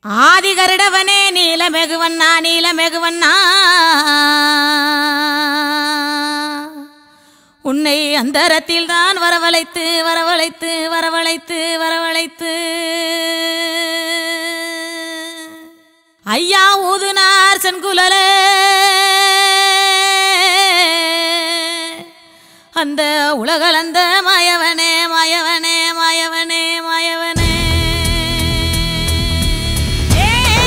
ஆதி கருடவனே நீலமெகுவண்ணா நீலமெகுவண்ணா உன்னை அந்தரத்தில் தான் வரவழைத்து வரவழைத்து வரவழைத்து வரவழைத்து ஐயா ஊதுனார் சென்குலலே அந்த உலகளந்த மாயவனே மாயவனே மாயவனே மாயவனே ஏ,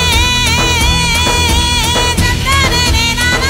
தந்தனனே நானா.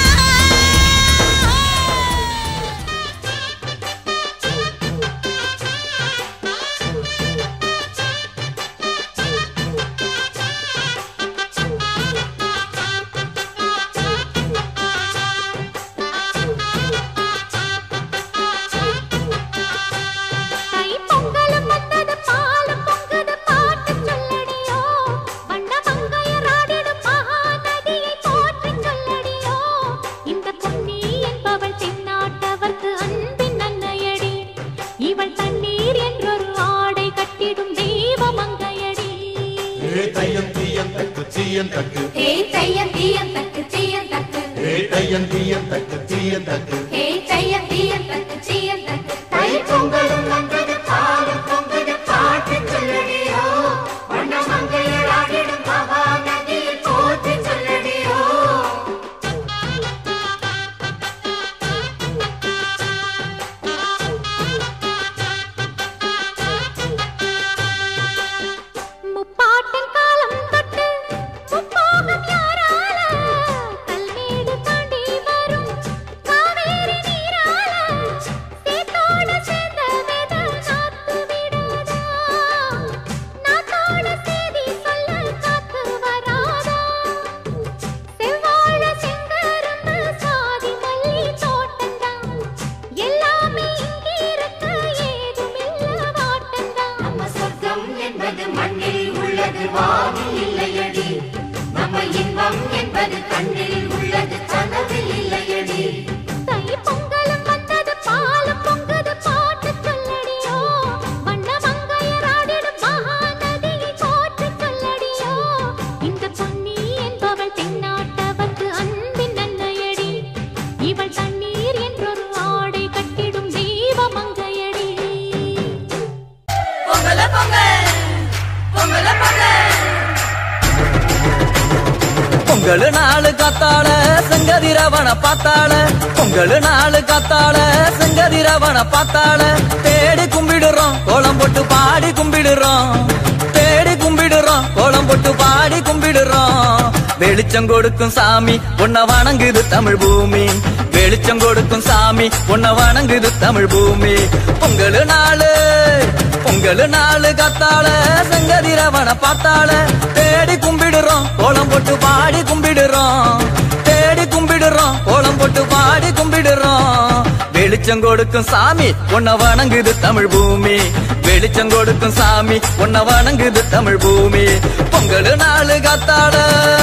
தை பொங்கலும் வந்தது பாலும் பொங்குது பாட்டு சொல்லடியோ வண்ண மங்கையராடிடும் மகாநதியை போற்றி சொல்லடியோ இந்த பொன்னி என்பவள் தென்னாட்டவர்க்கு அன்பின் நன்னையடி இவள் தண்ணீர் என்றொரு ஆடை கட்டிடும் தெய்வ மங்கையடி ஏ தையன் தீயன் தக்கு தீயன் தக்கு ஹே தையன் தீயன் தக்கு தீயன் தக்கு ஏ தையன் தீயன் தக்கு தீயன் தக்கு ஹே தையன் தீயன் தக்கு தீயன் தக்கு தை பொங்கலும் வந்தது பாலும் பொங்குது பாட்டு சொல்லடியோ வண்ண மங்கையராடிடும் மகாநதியை போற்றி சொல்லடியோ முப்பாட்டின் காலம் தொட்டு முப்போகம் யாரால கல்மேடு தாண்டி வரும் காவேரி நீரால சேத்தோடு சேர்ந்த வேத நாத்து விடாதா நாத்தோட செய்தி சொல்ல காத்து வராதா செவ்வாழ செங்கரும்பு சாதி மல்லி தோட்டந்தான் எல்லாமே இங்கிருக்க ஏதுமில்ல வாட்டந்தான் நம்ம சொர்க்கம் என்பது மண்ணில் உள்ளது வானில் இல்லையடி நம்ம இன்பம் என்பது கண்ணில் உள்ளது கனவில் இல்லையடி தை பொங்கலும் வந்தது பாலும் பொங்குது பாட்டு சொல்லடியோ வண்ண மங்கையராடிடும் மகாநதியை போற்றி சொல்லடியோ இந்த பொன்னி என்பவள் தென்னாட்டவர்க்கு அன்பின் நன்னையடி இவள் தண்ணீர் என்றொரு ஆடை கட்டிடும் தெய்வ மங்கையடி பொங்கல பொங்கல் பொங்கல பொங்கல் பொங்கல் நாளு காத்தாள செங்கதிரவன பார்த்தாள பொங்கல் நாளு காத்தாள செங்கதிரவன பார்த்தாள தேடி கும்பிடுறோம் கோலம் போட்டு பாடி கும்பிடுறோம் தேடி கும்பிடுறோம் கோலம் போட்டு பாடி கும்பிடுறோம் வெளிச்சம் கொடுக்கும் சாமி உன்னை வணங்குது தமிழ் பூமி வெளிச்சம் கொடுக்கும் சாமி உன்னை வணங்குது தமிழ் பூமி பொங்கல் நாளு பொங்கல் நாளு காத்தாள செங்கதிரவன பார்த்தாள தேடி கும்பிடுறோம் கோலம் போட்டு பாடி கும்பிடுறோம் தேடி கும்பிடுறோம் கோலம் போட்டு பாடி கும்பிடுறோம் வெளிச்சம் கொடுக்கும் சாமி உன்னை வணங்குது தமிழ் பூமி வெளிச்சம் கொடுக்கும் சாமி உன்னை வணங்குது தமிழ் பூமி பொங்கல் நாளு காத்தாள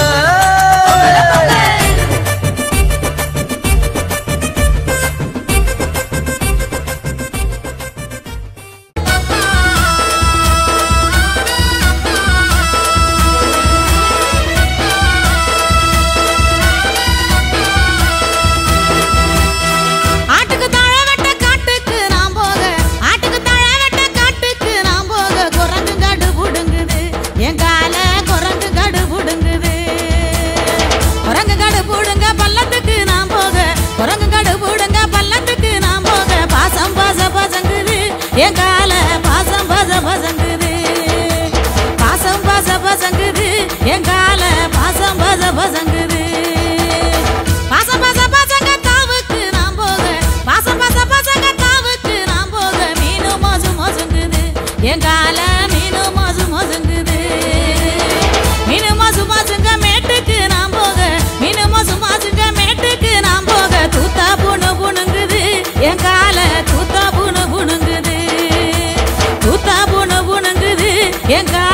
ஆட்டுக்கு தாழ வெட்ட காட்டுக்கு நான் போக ஆட்டுக்கு தாழ வெட்ட காட்டுக்கு நான் போக குரங்கு கடு புடுங்குது என் கால குரங்கு கடு புடுங்குது குரங்கு கடு புடுங்க பள்ளத்துக்கு நான் போக குரங்கு கடு புடுங்க பள்ளத்துக்கு நான் போக பாசம் பாச பசங்குது என் கால பாசம் பாச பசங்குது பாசம் பாச பசங்குது என் கால பாசம் பாச பசங்குது பாசம் பாச பசங்க தாவுக்கு நான் போக பாசம் பாச பசங்க தாவுக்கு நான் போக மீனு மோசு மோசுங்குது என் கால மீனு மோசு மோசுங்குது மீனு மோசு மோசுங்க மேட்டுக்கு நான் போக மீனு மோசு மோசுங்க மேட்டுக்கு நான் போக தூத்தா புணு புணுங்குது என் கால தூத்தா புணு புணுங்குது தூத்தா புணு புணுங்குது என் கால